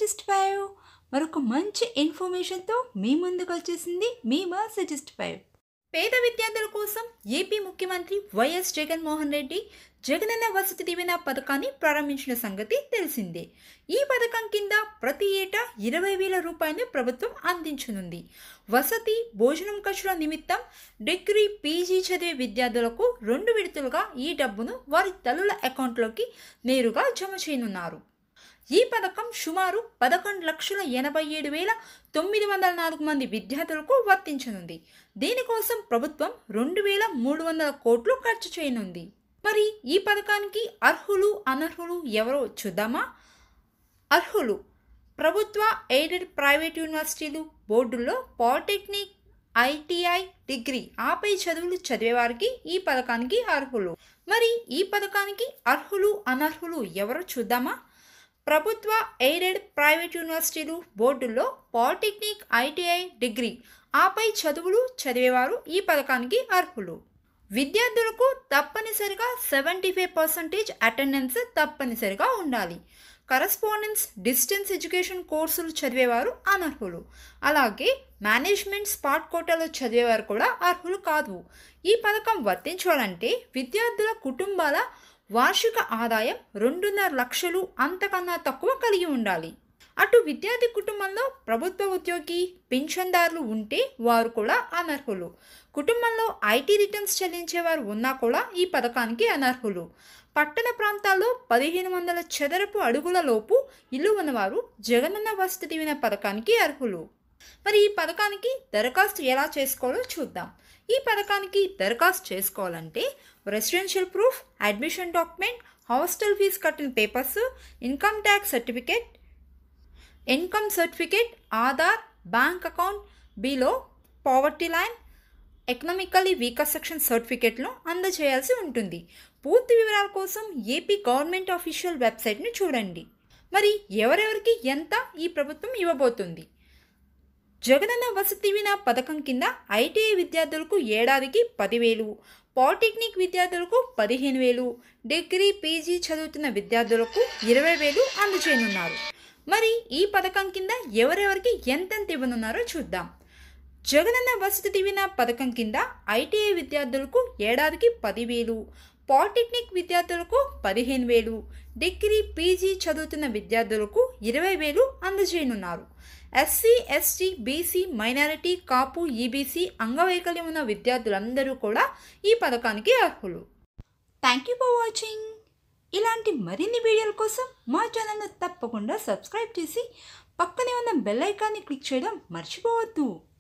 suggest five మరొక మంచి ఇన్ఫర్మేషన్తో మీ ముందుకు వచ్చేసింది మీ మా సజెస్ట్ ఫైవ్ పేద విద్యార్థుల కోసం ఏపీ ముఖ్యమంత్రి వైఎస్ జగన్మోహన్ రెడ్డి జగనన్న వసతి దీవెన పథకాన్ని ప్రారంభించిన సంగతి తెలిసిందే ఈ పథకం కింద ప్రతి ఏటా ఇరవై వేల రూపాయలు ప్రభుత్వం అందించనుంది వసతి భోజనం ఖర్చుల నిమిత్తం డిగ్రీ పీజీ చదివే విద్యార్థులకు రెండు విడతలుగా ఈ డబ్బును వారి తల్లుల అకౌంట్లోకి నేరుగా జమ చేయనున్నారు ఈ పథకం సుమారు పదకొండు లక్షల ఎనభై ఏడు వేల తొమ్మిది వందల నాలుగు మంది విద్యార్థులకు వర్తించనుంది దీనికోసం ప్రభుత్వం రెండు వేల మూడు వందల కోట్లు ఖర్చు చేయనుంది మరి ఈ పథకానికి అర్హులు అనర్హులు ఎవరో చూద్దామా అర్హులు ప్రభుత్వ ఎయిడెడ్ ప్రైవేట్ యూనివర్సిటీలు బోర్డుల్లో పాలిటెక్నిక్ ఐటీఐ డిగ్రీ ఆపై చదువులు చదివేవారికి ఈ పథకానికి అర్హులు మరి ఈ పథకానికి అర్హులు అనర్హులు ఎవరో చూద్దామా ప్రభుత్వ ఎయిడెడ్ ప్రైవేట్ యూనివర్సిటీలు బోర్డుల్లో పాలిటెక్నిక్ ఐటీఐ డిగ్రీ ఆపై చదువులు చదివేవారు ఈ పథకానికి అర్హులు విద్యార్థులకు తప్పనిసరిగా సెవెంటీ ఫైవ్ పర్సెంటేజ్ అటెండెన్స్ తప్పనిసరిగా ఉండాలి కరస్పాండెన్స్ డిస్టెన్స్ ఎడ్యుకేషన్ కోర్సులు చదివేవారు అనర్హులు అలాగే మేనేజ్మెంట్ స్పాట్ కోటాలో చదివేవారు కూడా అర్హులు కాదు ఈ పథకం వర్తించాలంటే విద్యార్థుల కుటుంబాల వార్షిక ఆదాయం రెండున్నర లక్షలు అంతకన్నా తక్కువ కలిగి ఉండాలి అటు విద్యార్థి కుటుంబంలో ప్రభుత్వ ఉద్యోగి పింఛన్దారులు ఉంటే వారు కూడా అనర్హులు కుటుంబంలో ఐటీ రిటర్న్స్ చెల్లించేవారు ఉన్నా కూడా ఈ పథకానికి అనర్హులు పట్టణ ప్రాంతాల్లో పదిహేను వందల చదరపు అడుగుల లోపు ఇల్లు ఉన్నవారు జగనన్న వసతి దీవెన పథకానికి అర్హులు మరి ఈ పథకానికి దరఖాస్తు ఎలా చేసుకోవాలో చూద్దాం ఈ పథకానికి దరఖాస్తు చేసుకోవాలంటే residential proof admission document hostel fees కట్టిన papers income tax certificate income certificate Aadhaar bank account below poverty line economically weaker section సర్టిఫికేట్ను అందజేయాల్సి ఉంటుంది పూర్తి వివరాల కోసం ఏపీ గవర్నమెంట్ అఫీషియల్ వెబ్సైట్ను చూడండి మరి ఎవరెవరికి ఎంత ఈ ప్రభుత్వం ఇవ్వబోతుంది జగనన్న వసతి దీవెన పథకం కింద ఐటీఐ విద్యార్థులకు ఏడాదికి పదివేలు పాలిటెక్నిక్ విద్యార్థులకు పదిహేను వేలు డిగ్రీ పీజీ చదువుతున్న విద్యార్థులకు ఇరవై వేలు అందజేయనున్నారు మరి ఈ పథకం కింద ఎవరెవరికి ఎంతెంత ఇవ్వనున్నారో చూద్దాం జగనన్న వసతి దీవెన పథకం కింద ఐటీఐ విద్యార్థులకు ఏడాదికి పదివేలు పాలిటెక్నిక్ విద్యార్థులకు పదిహేను వేలు డిగ్రీ పీజీ చదువుతున్న విద్యార్థులకు ఇరవై వేలు అందజేయనున్నారు SC ST BC minority Kapu EBC అంగవైకల్యం ఉన్న విద్యార్థులందరూ కూడా ఈ పథకానికి అర్హులు థ్యాంక్ యూ ఫర్ వాచింగ్ ఇలాంటి మరిన్ని వీడియోల కోసం మా ఛానల్ను తప్పకుండా సబ్స్క్రైబ్ చేసి పక్కనే ఉన్న బెల్ ఐకాన్ని క్లిక్ చేయడం మర్చిపోవద్దు